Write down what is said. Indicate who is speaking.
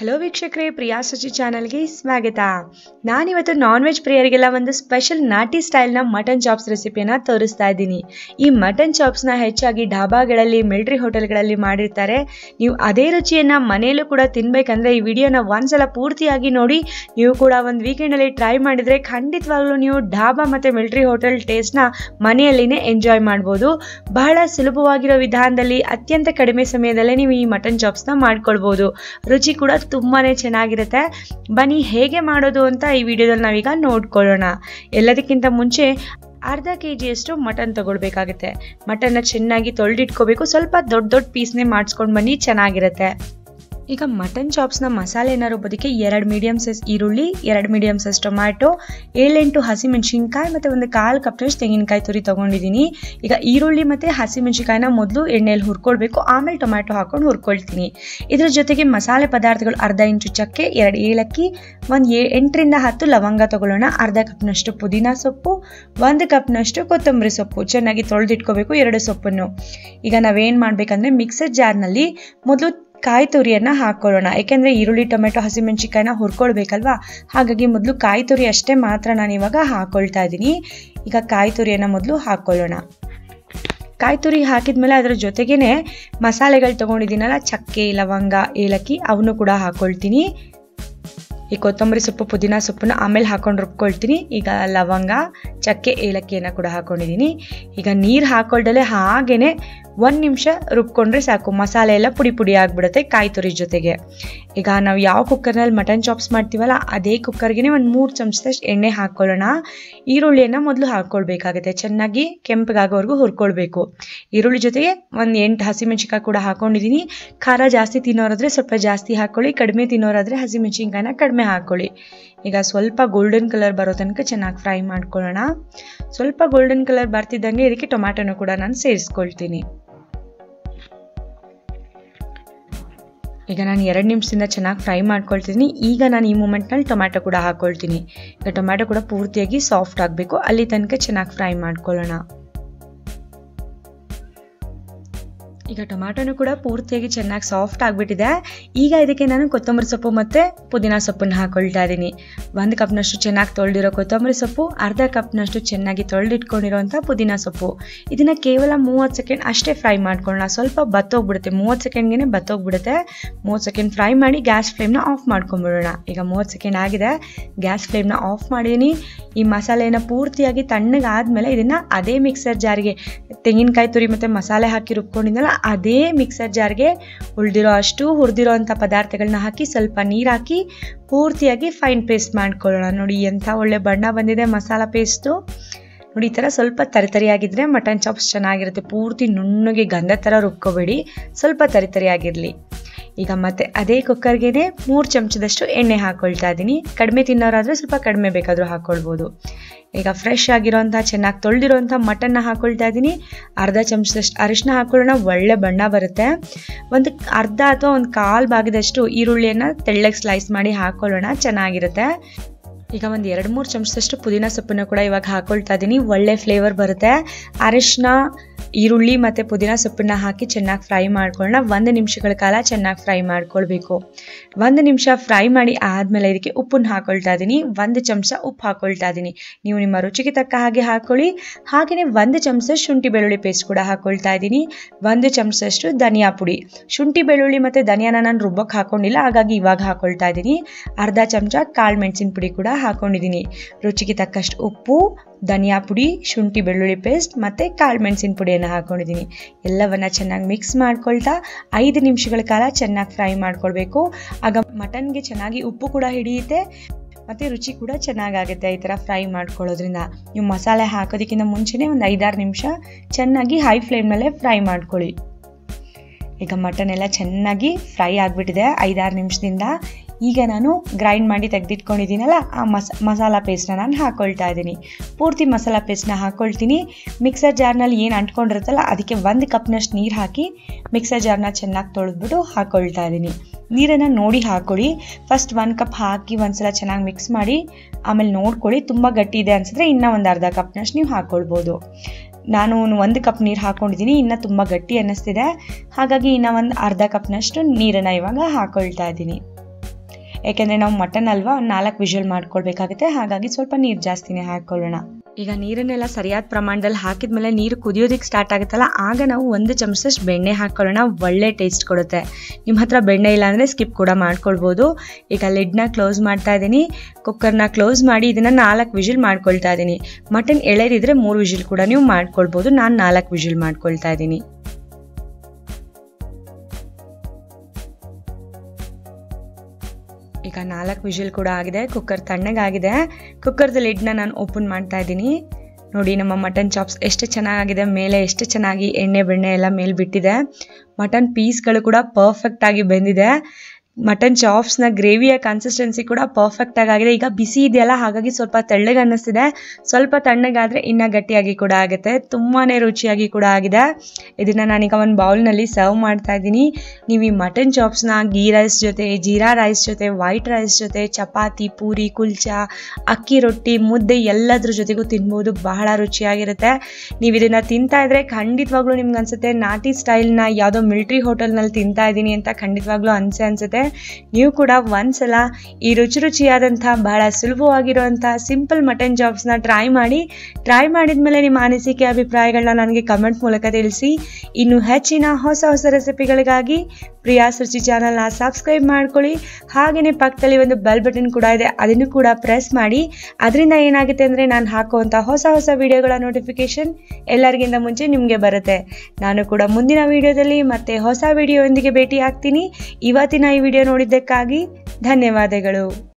Speaker 1: hello ವೀಕ್ಷಕರೇ ಪ್ರಿಯಾ ಸುಚಿ ಚಾನಲ್ಗೆ ಸ್ವಾಗತ ನಾನಿವತ್ತು ನಾನ್ ವೆಜ್ ಪ್ರಿಯರಿಗೆಲ್ಲ ಒಂದು ಸ್ಪೆಷಲ್ ನಾಟಿ ಸ್ಟೈಲ್ನ ಮಟನ್ ಚಾಪ್ಸ್ ರೆಸಿಪಿಯನ್ನು ತೋರಿಸ್ತಾ ಇದ್ದೀನಿ ಈ ಮಟನ್ ಚಾಪ್ಸ್ನ ಹೆಚ್ಚಾಗಿ ಢಾಬಾಗಳಲ್ಲಿ ಮಿಲ್ಟ್ರಿ ಹೋಟೆಲ್ಗಳಲ್ಲಿ ಮಾಡಿರ್ತಾರೆ ನೀವು ಅದೇ ರುಚಿಯನ್ನು ಮನೆಯಲ್ಲೂ ಕೂಡ ತಿನ್ಬೇಕಂದ್ರೆ ಈ ವಿಡಿಯೋನ ಒಂದ್ಸಲ ಪೂರ್ತಿಯಾಗಿ ನೋಡಿ ನೀವು ಕೂಡ ಒಂದು ವೀಕೆಂಡಲ್ಲಿ ಟ್ರೈ ಮಾಡಿದರೆ ಖಂಡಿತವಾಗ್ಲೂ ನೀವು ಢಾಬಾ ಮತ್ತು ಮಿಲ್ಟ್ರಿ ಹೋಟೆಲ್ ಟೇಸ್ಟ್ನ ಮನೆಯಲ್ಲಿನೇ ಎಂಜಾಯ್ ಮಾಡ್ಬೋದು ಬಹಳ ಸುಲಭವಾಗಿರೋ ವಿಧಾನದಲ್ಲಿ ಅತ್ಯಂತ ಕಡಿಮೆ ಸಮಯದಲ್ಲೇ ನೀವು ಈ ಮಟನ್ ಚಾಪ್ಸ್ನ ಮಾಡ್ಕೊಳ್ಬೋದು ರುಚಿ ಕೂಡ ತುಂಬಾ ಚೆನ್ನಾಗಿರುತ್ತೆ ಬನ್ನಿ ಹೇಗೆ ಮಾಡೋದು ಅಂತ ಈ ವಿಡಿಯೋದಲ್ಲಿ ನಾವೀಗ ನೋಡ್ಕೊಳ್ಳೋಣ ಎಲ್ಲದಕ್ಕಿಂತ ಮುಂಚೆ ಅರ್ಧ ಕೆ ಜಿಯಷ್ಟು ಮಟನ್ ತಗೊಳ್ಬೇಕಾಗುತ್ತೆ ಮಟನ್ನ ಚೆನ್ನಾಗಿ ತೊಳೆದಿಟ್ಕೋಬೇಕು ಸ್ವಲ್ಪ ದೊಡ್ಡ ದೊಡ್ಡ ಪೀಸ್ನೇ ಮಾಡಿಸ್ಕೊಂಡು ಬನ್ನಿ ಚೆನ್ನಾಗಿರುತ್ತೆ ಈಗ ಮಟನ್ ಚಾಪ್ಸ್ನ ಮಸಾಲೆನ ರುಬ್ಬೋದಕ್ಕೆ ಎರಡು ಮೀಡಿಯಮ್ ಸೈಜ್ ಈರುಳ್ಳಿ ಎರಡು ಮೀಡಿಯಮ್ ಸೈಜ್ ಟೊಮ್ಯಾಟೊ ಏಳೆಂಟು ಹಸಿಮೆಣಸಿನ್ಕಾಯಿ ಮತ್ತು ಒಂದು ಕಾಲು ಕಪ್ನಷ್ಟು ತೆಂಗಿನಕಾಯಿ ತುರಿ ತೊಗೊಂಡಿದ್ದೀನಿ ಈಗ ಈರುಳ್ಳಿ ಮತ್ತು ಹಸಿಮೆಣಸಿನ್ಕಾಯಿನ ಮೊದಲು ಎಣ್ಣೆಯಲ್ಲಿ ಹುರ್ಕೊಳ್ಬೇಕು ಆಮೇಲೆ ಟೊಮ್ಯಾಟೊ ಹಾಕೊಂಡು ಹುರ್ಕೊಳ್ತೀನಿ ಇದ್ರ ಜೊತೆಗೆ ಮಸಾಲೆ ಪದಾರ್ಥಗಳು ಅರ್ಧ ಇಂಚು ಚಕ್ಕೆ ಎರಡು ಏಲಕ್ಕಿ ಒಂದು ಏ ಎಂಟರಿಂದ ಹತ್ತು ಲವಂಗ ತಗೊಳ್ಳೋಣ ಅರ್ಧ ಕಪ್ನಷ್ಟು ಪುದೀನ ಸೊಪ್ಪು ಒಂದು ಕಪ್ನಷ್ಟು ಕೊತ್ತಂಬರಿ ಸೊಪ್ಪು ಚೆನ್ನಾಗಿ ತೊಳೆದಿಟ್ಕೋಬೇಕು ಎರಡು ಸೊಪ್ಪನ್ನು ಈಗ ನಾವೇನು ಮಾಡಬೇಕಂದ್ರೆ ಮಿಕ್ಸರ್ ಜಾರ್ನಲ್ಲಿ ಮೊದಲು ಕಾಯಿ ತುರಿಯನ್ನು ಹಾಕ್ಕೊಳ್ಳೋಣ ಯಾಕೆಂದರೆ ಈರುಳ್ಳಿ ಟೊಮೆಟೊ ಹಸಿಮೆಣಸಿಕಾಯಿನ ಹುರ್ಕೊಳ್ಬೇಕಲ್ವಾ ಹಾಗಾಗಿ ಮೊದಲು ಕಾಯಿ ತುರಿ ಅಷ್ಟೇ ಮಾತ್ರ ನಾನು ಇವಾಗ ಹಾಕ್ಕೊಳ್ತಾ ಇದ್ದೀನಿ ಈಗ ಕಾಯಿ ತುರಿಯನ್ನು ಮೊದಲು ಹಾಕ್ಕೊಳ್ಳೋಣ ಕಾಯಿ ತುರಿ ಹಾಕಿದ್ಮೇಲೆ ಅದರ ಜೊತೆಗೇನೆ ಮಸಾಲೆಗಳು ತೊಗೊಂಡಿದ್ದೀನಲ್ಲ ಚಕ್ಕೆ ಲವಂಗ ಏಲಕ್ಕಿ ಅವನು ಕೂಡ ಹಾಕ್ಕೊಳ್ತೀನಿ ಈ ಕೊತ್ತಂಬರಿ ಸೊಪ್ಪು ಪುದೀನ ಸೊಪ್ಪನ್ನ ಆಮೇಲೆ ಹಾಕೊಂಡು ರುಬ್ಕೊಳ್ತೀನಿ ಈಗ ಲವಂಗ ಚಕ್ಕೆ ಏಲಕ್ಕಿಯನ್ನು ಕೂಡ ಹಾಕೊಂಡಿದ್ದೀನಿ ಈಗ ನೀರು ಹಾಕೊಳ್ದಲೆ ಹಾಗೇನೆ ಒಂದು ನಿಮಿಷ ರುಬ್ಕೊಂಡ್ರೆ ಸಾಕು ಮಸಾಲೆ ಎಲ್ಲ ಪುಡಿ ಪುಡಿ ಆಗಿಬಿಡುತ್ತೆ ಕಾಯಿ ತುರಿ ಜೊತೆಗೆ ಈಗ ನಾವು ಯಾವ ಕುಕ್ಕರ್ನಲ್ಲಿ ಮಟನ್ ಚಾಪ್ಸ್ ಮಾಡ್ತೀವಲ್ಲ ಅದೇ ಕುಕ್ಕರ್ಗೆ ಒಂದು ಮೂರು ಚಮಚದಷ್ಟು ಎಣ್ಣೆ ಹಾಕ್ಕೊಳ್ಳೋಣ ಈರುಳ್ಳಿಯನ್ನು ಮೊದಲು ಹಾಕ್ಕೊಳ್ಬೇಕಾಗುತ್ತೆ ಚೆನ್ನಾಗಿ ಕೆಂಪಗಾಗೋವರೆಗೂ ಹುರ್ಕೊಳ್ಬೇಕು ಈರುಳ್ಳಿ ಜೊತೆಗೆ ಒಂದು ಎಂಟು ಹಸಿಮೆಣ್ಸಿನ್ಕಾಯಿ ಕೂಡ ಹಾಕೊಂಡಿದ್ದೀನಿ ಖಾರ ಜಾಸ್ತಿ ತಿನ್ನೋರಾದ್ರೆ ಸ್ವಲ್ಪ ಜಾಸ್ತಿ ಹಾಕ್ಕೊಳ್ಳಿ ಕಡಿಮೆ ತಿನ್ನೋರಾದ್ರೆ ಹಸಿಮೆಣ್ಸಿನ್ಕಾಯಿನ ಕಡಿಮೆ ಹಾಕ್ಕೊಳ್ಳಿ ಈಗ ಸ್ವಲ್ಪ ಗೋಲ್ಡನ್ ಕಲರ್ ಬರೋ ತನಕ ಚೆನ್ನಾಗಿ ಫ್ರೈ ಮಾಡ್ಕೊಳ್ಳೋಣ ಸ್ವಲ್ಪ ಗೋಲ್ಡನ್ ಕಲರ್ ಬರ್ತಿದ್ದಂಗೆ ಇದಕ್ಕೆ ಟೊಮ್ಯಾಟೊನು ಕೂಡ ನಾನು ಸೇರಿಸ್ಕೊಳ್ತೀನಿ ಈಗ ನಾನು ಎರಡು ನಿಮಿಷದಿಂದ ಚೆನ್ನಾಗಿ ಫ್ರೈ ಮಾಡ್ಕೊಳ್ತಿದ್ದೀನಿ ಈಗ ನಾನು ಈ ಮೂಮೆಂಟ್ನಲ್ಲಿ ಟೊಮ್ಯಾಟೊ ಕೂಡ ಹಾಕ್ಕೊಳ್ತೀನಿ ಈಗ ಟೊಮ್ಯಾಟೊ ಕೂಡ ಪೂರ್ತಿಯಾಗಿ ಸಾಫ್ಟ್ ಆಗಬೇಕು ಅಲ್ಲಿ ತನಕ ಚೆನ್ನಾಗಿ ಫ್ರೈ ಮಾಡ್ಕೊಳ್ಳೋಣ ಈಗ ಟೊಮ್ಯಾಟೊನು ಕೂಡ ಪೂರ್ತಿಯಾಗಿ ಚೆನ್ನಾಗಿ ಸಾಫ್ಟ್ ಆಗಿಬಿಟ್ಟಿದೆ ಈಗ ಇದಕ್ಕೆ ನಾನು ಕೊತ್ತಂಬರಿ ಸೊಪ್ಪು ಮತ್ತು ಪುದೀನ ಸೊಪ್ಪನ್ನು ಹಾಕೊಳ್ತಾ ಇದ್ದೀನಿ ಒಂದು ಕಪ್ನಷ್ಟು ಚೆನ್ನಾಗಿ ತೊಳೆದಿರೋ ಕೊತ್ತಂಬರಿ ಸೊಪ್ಪು ಅರ್ಧ ಕಪ್ನಷ್ಟು ಚೆನ್ನಾಗಿ ತೊಳೆದಿಟ್ಕೊಂಡಿರೋಂಥ ಪುದೀನ ಸೊಪ್ಪು ಇದನ್ನು ಕೇವಲ ಮೂವತ್ತು ಸೆಕೆಂಡ್ ಅಷ್ಟೇ ಫ್ರೈ ಮಾಡ್ಕೊಳ್ಳೋಣ ಸ್ವಲ್ಪ ಬತ್ತೋಗ್ಬಿಡುತ್ತೆ ಮೂವತ್ತು ಸೆಕೆಂಡ್ಗೆ ಬತ್ತೋಗ್ಬಿಡುತ್ತೆ ಮೂವತ್ತು ಸೆಕೆಂಡ್ ಫ್ರೈ ಮಾಡಿ ಗ್ಯಾಸ್ ಫ್ಲೇಮ್ನ ಆಫ್ ಮಾಡ್ಕೊಂಬಿಡೋಣ ಈಗ ಮೂವತ್ತು ಸೆಕೆಂಡ್ ಆಗಿದೆ ಗ್ಯಾಸ್ ಫ್ಲೇಮ್ನ ಆಫ್ ಮಾಡಿದ್ದೀನಿ ಈ ಮಸಾಲೆನ ಪೂರ್ತಿಯಾಗಿ ತಣ್ಣಗಾದ್ಮೇಲೆ ಇದನ್ನು ಅದೇ ಮಿಕ್ಸರ್ ಜಾರಿಗೆ ತೆಂಗಿನಕಾಯಿ ತುರಿ ಮತ್ತು ಮಸಾಲೆ ಹಾಕಿ ರುಬ್ಕೊಂಡಿದ್ದಲ್ಲ ಅದೇ ಮಿಕ್ಸರ್ ಜಾರ್ಗೆ ಉಳಿದಿರೋ ಅಷ್ಟು ಹುರಿದಿರೋ ಅಂಥ ಪದಾರ್ಥಗಳನ್ನ ಹಾಕಿ ಸ್ವಲ್ಪ ನೀರು ಹಾಕಿ ಪೂರ್ತಿಯಾಗಿ ಫೈನ್ ಪೇಸ್ಟ್ ಮಾಡ್ಕೊಳ್ಳೋಣ ನೋಡಿ ಎಂಥ ಒಳ್ಳೆ ಬಣ್ಣ ಬಂದಿದೆ ಮಸಾಲ ಪೇಸ್ಟು ನೋಡಿ ಈ ಥರ ಸ್ವಲ್ಪ ತರಿತರಿಯಾಗಿದ್ದರೆ ಮಟನ್ ಚಾಪ್ಸ್ ಚೆನ್ನಾಗಿರುತ್ತೆ ಪೂರ್ತಿ ನುಣ್ಣಗೆ ಗಂಧ ಥರ ರುಬ್ಕೋಬೇಡಿ ಸ್ವಲ್ಪ ತರಿತರಿಯಾಗಿರಲಿ ಈಗ ಮತ್ತೆ ಅದೇ ಕುಕ್ಕರ್ಗೆ ಮೂರು ಚಮಚದಷ್ಟು ಎಣ್ಣೆ ಹಾಕ್ಕೊಳ್ತಾ ಇದ್ದೀನಿ ಕಡಿಮೆ ತಿನ್ನೋರಾದರೆ ಸ್ವಲ್ಪ ಕಡಿಮೆ ಬೇಕಾದರೂ ಹಾಕ್ಕೊಳ್ಬೋದು ಈಗ ಫ್ರೆಶ್ ಆಗಿರೋಂಥ ಚೆನ್ನಾಗಿ ತೊಳೆದಿರೋಂಥ ಮಟನ್ನ ಹಾಕ್ಕೊಳ್ತಾ ಇದ್ದೀನಿ ಅರ್ಧ ಚಮಚದಷ್ಟು ಅರಿಶಿನ ಹಾಕ್ಕೊಳ್ಳೋಣ ಒಳ್ಳೆ ಬಣ್ಣ ಬರುತ್ತೆ ಒಂದು ಅರ್ಧ ಅಥವಾ ಒಂದು ಕಾಲು ಭಾಗದಷ್ಟು ಈರುಳ್ಳಿಯನ್ನು ತೆಳ್ಳಗೆ ಸ್ಲೈಸ್ ಮಾಡಿ ಹಾಕ್ಕೊಳ್ಳೋಣ ಚೆನ್ನಾಗಿರುತ್ತೆ ಈಗ ಒಂದು ಎರಡು ಮೂರು ಚಮಚದಷ್ಟು ಪುದೀನ ಸೊಪ್ಪನ್ನು ಕೂಡ ಇವಾಗ ಹಾಕ್ಕೊಳ್ತಾ ಇದ್ದೀನಿ ಒಳ್ಳೆ ಫ್ಲೇವರ್ ಬರುತ್ತೆ ಅರಿಶಿನ ಈರುಳ್ಳಿ ಮತ್ತು ಪುದೀನ ಸೊಪ್ಪನ್ನ ಹಾಕಿ ಚೆನ್ನಾಗಿ ಫ್ರೈ ಮಾಡ್ಕೊಳ್ಳೋಣ ಒಂದು ನಿಮಿಷಗಳ ಕಾಲ ಚೆನ್ನಾಗಿ ಫ್ರೈ ಮಾಡ್ಕೊಳ್ಬೇಕು ಒಂದು ನಿಮಿಷ ಫ್ರೈ ಮಾಡಿ ಆದಮೇಲೆ ಇದಕ್ಕೆ ಉಪ್ಪನ್ನು ಹಾಕ್ಕೊಳ್ತಾ ಇದ್ದೀನಿ ಒಂದು ಚಮಚ ಉಪ್ಪು ಹಾಕ್ಕೊಳ್ತಾ ಇದ್ದೀನಿ ನೀವು ನಿಮ್ಮ ರುಚಿಗೆ ತಕ್ಕ ಹಾಗೆ ಹಾಕ್ಕೊಳ್ಳಿ ಹಾಗೆಯೇ ಒಂದು ಚಮಚ ಶುಂಠಿ ಬೆಳ್ಳುಳ್ಳಿ ಪೇಸ್ಟ್ ಕೂಡ ಹಾಕ್ಕೊಳ್ತಾ ಇದ್ದೀನಿ ಒಂದು ಚಮಚದಷ್ಟು ಧನಿಯಾ ಪುಡಿ ಶುಂಠಿ ಬೆಳ್ಳುಳ್ಳಿ ಮತ್ತು ಧನಿಯಾನ ನಾನು ರುಬ್ಬಕ್ಕೆ ಹಾಕ್ಕೊಂಡಿಲ್ಲ ಹಾಗಾಗಿ ಇವಾಗ ಹಾಕ್ಕೊಳ್ತಾ ಇದ್ದೀನಿ ಅರ್ಧ ಚಮಚ ಕಾಳು ಮೆಣಸಿನ ಪುಡಿ ಕೂಡ ಹಾಕ್ಕೊಂಡಿದ್ದೀನಿ ರುಚಿಗೆ ತಕ್ಕಷ್ಟು ಉಪ್ಪು ಧನಿಯಾ ಪುಡಿ ಶುಂಠಿ ಬೆಳ್ಳುಳ್ಳಿ ಪೇಸ್ಟ್ ಮತ್ತು ಕಾಳು ಮೆಣಸಿನ ಪುಡಿಯನ್ನು ಹಾಕ್ಕೊಂಡಿದ್ದೀನಿ ಎಲ್ಲವನ್ನು ಚೆನ್ನಾಗಿ ಮಿಕ್ಸ್ ಮಾಡ್ಕೊಳ್ತಾ ಐದು ನಿಮಿಷಗಳ ಕಾಲ ಚೆನ್ನಾಗಿ ಫ್ರೈ ಮಾಡ್ಕೊಳ್ಬೇಕು ಆಗ ಮಟನ್ಗೆ ಚೆನ್ನಾಗಿ ಉಪ್ಪು ಕೂಡ ಹಿಡಿಯುತ್ತೆ ಮತ್ತು ರುಚಿ ಕೂಡ ಚೆನ್ನಾಗಾಗುತ್ತೆ ಈ ಥರ ಫ್ರೈ ಮಾಡ್ಕೊಳ್ಳೋದ್ರಿಂದ ನೀವು ಮಸಾಲೆ ಹಾಕೋದಕ್ಕಿಂತ ಮುಂಚೆನೇ ಒಂದು ಐದಾರು ನಿಮಿಷ ಚೆನ್ನಾಗಿ ಹೈ ಫ್ಲೇಮ್ನಲ್ಲೇ ಫ್ರೈ ಮಾಡ್ಕೊಳ್ಳಿ ಈಗ ಮಟನ್ ಎಲ್ಲ ಚೆನ್ನಾಗಿ ಫ್ರೈ ಆಗಿಬಿಟ್ಟಿದೆ ಐದಾರು ನಿಮಿಷದಿಂದ ಈಗ ನಾನು ಗ್ರೈಂಡ್ ಮಾಡಿ ತೆಗೆದಿಟ್ಕೊಂಡಿದ್ದೀನಲ್ಲ ಆ ಮಸ ಮಸಾಲ ಪೇಸ್ಟ್ನ ನಾನು ಹಾಕ್ಕೊಳ್ತಾ ಇದ್ದೀನಿ ಪೂರ್ತಿ ಮಸಾಲ ಪೇಸ್ಟ್ನ ಹಾಕ್ಕೊಳ್ತೀನಿ ಮಿಕ್ಸರ್ ಜಾರ್ನಲ್ಲಿ ಏನು ಅಂಟ್ಕೊಂಡಿರುತ್ತಲ್ಲ ಅದಕ್ಕೆ ಒಂದು ಕಪ್ನಷ್ಟು ನೀರು ಹಾಕಿ ಮಿಕ್ಸರ್ ಜಾರ್ನ ಚೆನ್ನಾಗಿ ತೊಳೆದ್ಬಿಟ್ಟು ಹಾಕ್ಕೊಳ್ತಾ ಇದ್ದೀನಿ ನೀರನ್ನು ನೋಡಿ ಹಾಕ್ಕೊಳ್ಳಿ ಫಸ್ಟ್ ಒಂದು ಕಪ್ ಹಾಕಿ ಒಂದ್ಸಲ ಚೆನ್ನಾಗಿ ಮಿಕ್ಸ್ ಮಾಡಿ ಆಮೇಲೆ ನೋಡ್ಕೊಳ್ಳಿ ತುಂಬ ಗಟ್ಟಿ ಇದೆ ಅನಿಸಿದ್ರೆ ಇನ್ನೂ ಒಂದು ಅರ್ಧ ಕಪ್ನಷ್ಟು ನೀವು ಹಾಕ್ಕೊಳ್ಬೋದು ನಾನು ಒಂದು ಕಪ್ ನೀರು ಹಾಕ್ಕೊಂಡಿದ್ದೀನಿ ಇನ್ನೂ ತುಂಬ ಗಟ್ಟಿ ಅನ್ನಿಸ್ತಿದೆ ಹಾಗಾಗಿ ಇನ್ನೂ ಒಂದು ಅರ್ಧ ಕಪ್ನಷ್ಟು ನೀರನ್ನು ಇವಾಗ ಹಾಕ್ಕೊಳ್ತಾ ಇದ್ದೀನಿ ಯಾಕೆಂದರೆ ನಾವು ಮಟನ್ ಅಲ್ವಾ ಒಂದು ನಾಲ್ಕು ವಿಷಲ್ ಮಾಡ್ಕೊಳ್ಬೇಕಾಗುತ್ತೆ ಹಾಗಾಗಿ ಸ್ವಲ್ಪ ನೀರು ಜಾಸ್ತಿನೇ ಹಾಕ್ಕೊಳ್ಳೋಣ ಈಗ ನೀರನ್ನೆಲ್ಲ ಸರಿಯಾದ ಪ್ರಮಾಣದಲ್ಲಿ ಹಾಕಿದ್ಮೇಲೆ ನೀರು ಕುದಿಯೋದಕ್ಕೆ ಸ್ಟಾರ್ಟ್ ಆಗುತ್ತಲ್ಲ ಆಗ ನಾವು ಒಂದು ಚಮಚದಷ್ಟು ಬೆಣ್ಣೆ ಹಾಕ್ಕೊಳ್ಳೋಣ ಒಳ್ಳೆ ಟೇಸ್ಟ್ ಕೊಡುತ್ತೆ ನಿಮ್ಮ ಹತ್ರ ಬೆಣ್ಣೆ ಇಲ್ಲ ಅಂದರೆ ಸ್ಕಿಪ್ ಕೂಡ ಮಾಡ್ಕೊಳ್ಬೋದು ಈಗ ಲಿಡ್ನ ಕ್ಲೋಸ್ ಮಾಡ್ತಾ ಇದ್ದೀನಿ ಕುಕ್ಕರ್ನ ಕ್ಲೋಸ್ ಮಾಡಿ ಇದನ್ನು ನಾಲ್ಕು ವಿಜಿಲ್ ಮಾಡ್ಕೊಳ್ತಾ ಇದ್ದೀನಿ ಮಟನ್ ಎಳೆದಿದ್ರೆ ಮೂರು ವಿಜಿಲ್ ಕೂಡ ನೀವು ಮಾಡ್ಕೊಳ್ಬೋದು ನಾನು ನಾಲ್ಕು ವಿಜಿಲ್ ಮಾಡ್ಕೊಳ್ತಾ ಇದ್ದೀನಿ ಈಗ ನಾಲ್ಕು ವಿಜಿಲ್ ಕೂಡ ಆಗಿದೆ ಕುಕ್ಕರ್ ತಣ್ಣಗಾಗಿದೆ ಕುಕ್ಕರ್ದ ಲಿಡ್ನ ನಾನು ಓಪನ್ ಮಾಡ್ತಾ ಇದ್ದೀನಿ ನೋಡಿ ನಮ್ಮ ಮಟನ್ ಚಾಪ್ಸ್ ಎಷ್ಟು ಚೆನ್ನಾಗಿದೆ ಮೇಲೆ ಎಷ್ಟು ಚೆನ್ನಾಗಿ ಎಣ್ಣೆ ಬೆಣ್ಣೆ ಎಲ್ಲ ಮೇಲೆ ಬಿಟ್ಟಿದೆ ಮಟನ್ ಪೀಸ್ಗಳು ಕೂಡ ಪರ್ಫೆಕ್ಟ್ ಆಗಿ ಬೆಂದಿದೆ ಮಟನ್ ಚಾಪ್ಸ್ನ ಗ್ರೇವಿಯ ಕನ್ಸಿಸ್ಟೆನ್ಸಿ ಕೂಡ ಪರ್ಫೆಕ್ಟ್ ಆಗಿದೆ ಈಗ ಬಿಸಿ ಇದೆಯಲ್ಲ ಹಾಗಾಗಿ ಸ್ವಲ್ಪ ತೆಳ್ಳಗೆ ಅನ್ನಿಸ್ತಿದೆ ಸ್ವಲ್ಪ ತಣ್ಣಗಾದರೆ ಇನ್ನೂ ಗಟ್ಟಿಯಾಗಿ ಕೂಡ ಆಗುತ್ತೆ ತುಂಬಾ ರುಚಿಯಾಗಿ ಕೂಡ ಆಗಿದೆ ಇದನ್ನು ನಾನೀಗ ಒಂದು ಬೌಲ್ನಲ್ಲಿ ಸರ್ವ್ ಮಾಡ್ತಾ ಇದ್ದೀನಿ ನೀವು ಈ ಮಟನ್ ಚಾಪ್ಸ್ನ ಗೀ ರೈಸ್ ಜೊತೆ ಜೀರಾ ರೈಸ್ ಜೊತೆ ವೈಟ್ ರೈಸ್ ಜೊತೆ ಚಪಾತಿ ಪೂರಿ ಕುಲ್ಚಾ ಅಕ್ಕಿ ರೊಟ್ಟಿ ಮುದ್ದೆ ಎಲ್ಲದ್ರ ಜೊತೆಗೂ ತಿನ್ಬೋದು ಬಹಳ ರುಚಿಯಾಗಿರುತ್ತೆ ನೀವು ಇದನ್ನು ತಿಂತಾ ಇದ್ರೆ ಖಂಡಿತವಾಗ್ಲೂ ನಿಮ್ಗೆ ಅನ್ಸುತ್ತೆ ನಾಟಿ ಸ್ಟೈಲ್ನ ಯಾವುದೋ ಮಿಲ್ಟ್ರಿ ಹೋಟೆಲ್ನಲ್ಲಿ ತಿಂತಾ ಇದ್ದೀನಿ ಅಂತ ಖಂಡಿತವಾಗ್ಲೂ ಅನ್ಸೆ ಅನ್ಸುತ್ತೆ ನೀವು ಕೂಡ ಒಂದ್ಸಲ ಈ ರುಚಿ ರುಚಿಯಾದಂಥ ಬಹಳ ಸುಲಭವಾಗಿರುವಂಥ ಸಿಂಪಲ್ ಮಟನ್ ಜಾಬ್ಸ್ನ ಟ್ರೈ ಮಾಡಿ ಟ್ರೈ ಮಾಡಿದ್ಮೇಲೆ ನಿಮ್ಮ ಅನಿಸಿಕೆ ಅಭಿಪ್ರಾಯಗಳನ್ನ ನನಗೆ ಕಮೆಂಟ್ ಮೂಲಕ ತಿಳಿಸಿ ಇನ್ನು ಹೆಚ್ಚಿನ ಹೊಸ ಹೊಸ ರೆಸಿಪಿಗಳಿಗಾಗಿ ಪ್ರಿಯಾ ರುಚಿ ಚಾನಲ್ನ ಸಬ್ಸ್ಕ್ರೈಬ್ ಮಾಡ್ಕೊಳ್ಳಿ ಹಾಗೆಯೇ ಪಕ್ಕದಲ್ಲಿ ಒಂದು ಬೆಲ್ ಬಟನ್ ಕೂಡ ಇದೆ ಅದನ್ನು ಕೂಡ ಪ್ರೆಸ್ ಮಾಡಿ ಅದರಿಂದ ಏನಾಗುತ್ತೆ ಅಂದರೆ ನಾನು ಹಾಕುವಂಥ ಹೊಸ ಹೊಸ ವಿಡಿಯೋಗಳ ನೋಟಿಫಿಕೇಶನ್ ಎಲ್ಲರಿಗಿಂತ ಮುಂಚೆ ನಿಮಗೆ ಬರುತ್ತೆ ನಾನು ಕೂಡ ಮುಂದಿನ ವಿಡಿಯೋದಲ್ಲಿ ಮತ್ತೆ ಹೊಸ ವಿಡಿಯೋದೊಂದಿಗೆ ಭೇಟಿ ಆಗ್ತೀನಿ ಇವತ್ತಿನ ಈ ವಿಡಿಯೋ ನೋಡಿದ್ದಕ್ಕಾಗಿ ಧನ್ಯವಾದಗಳು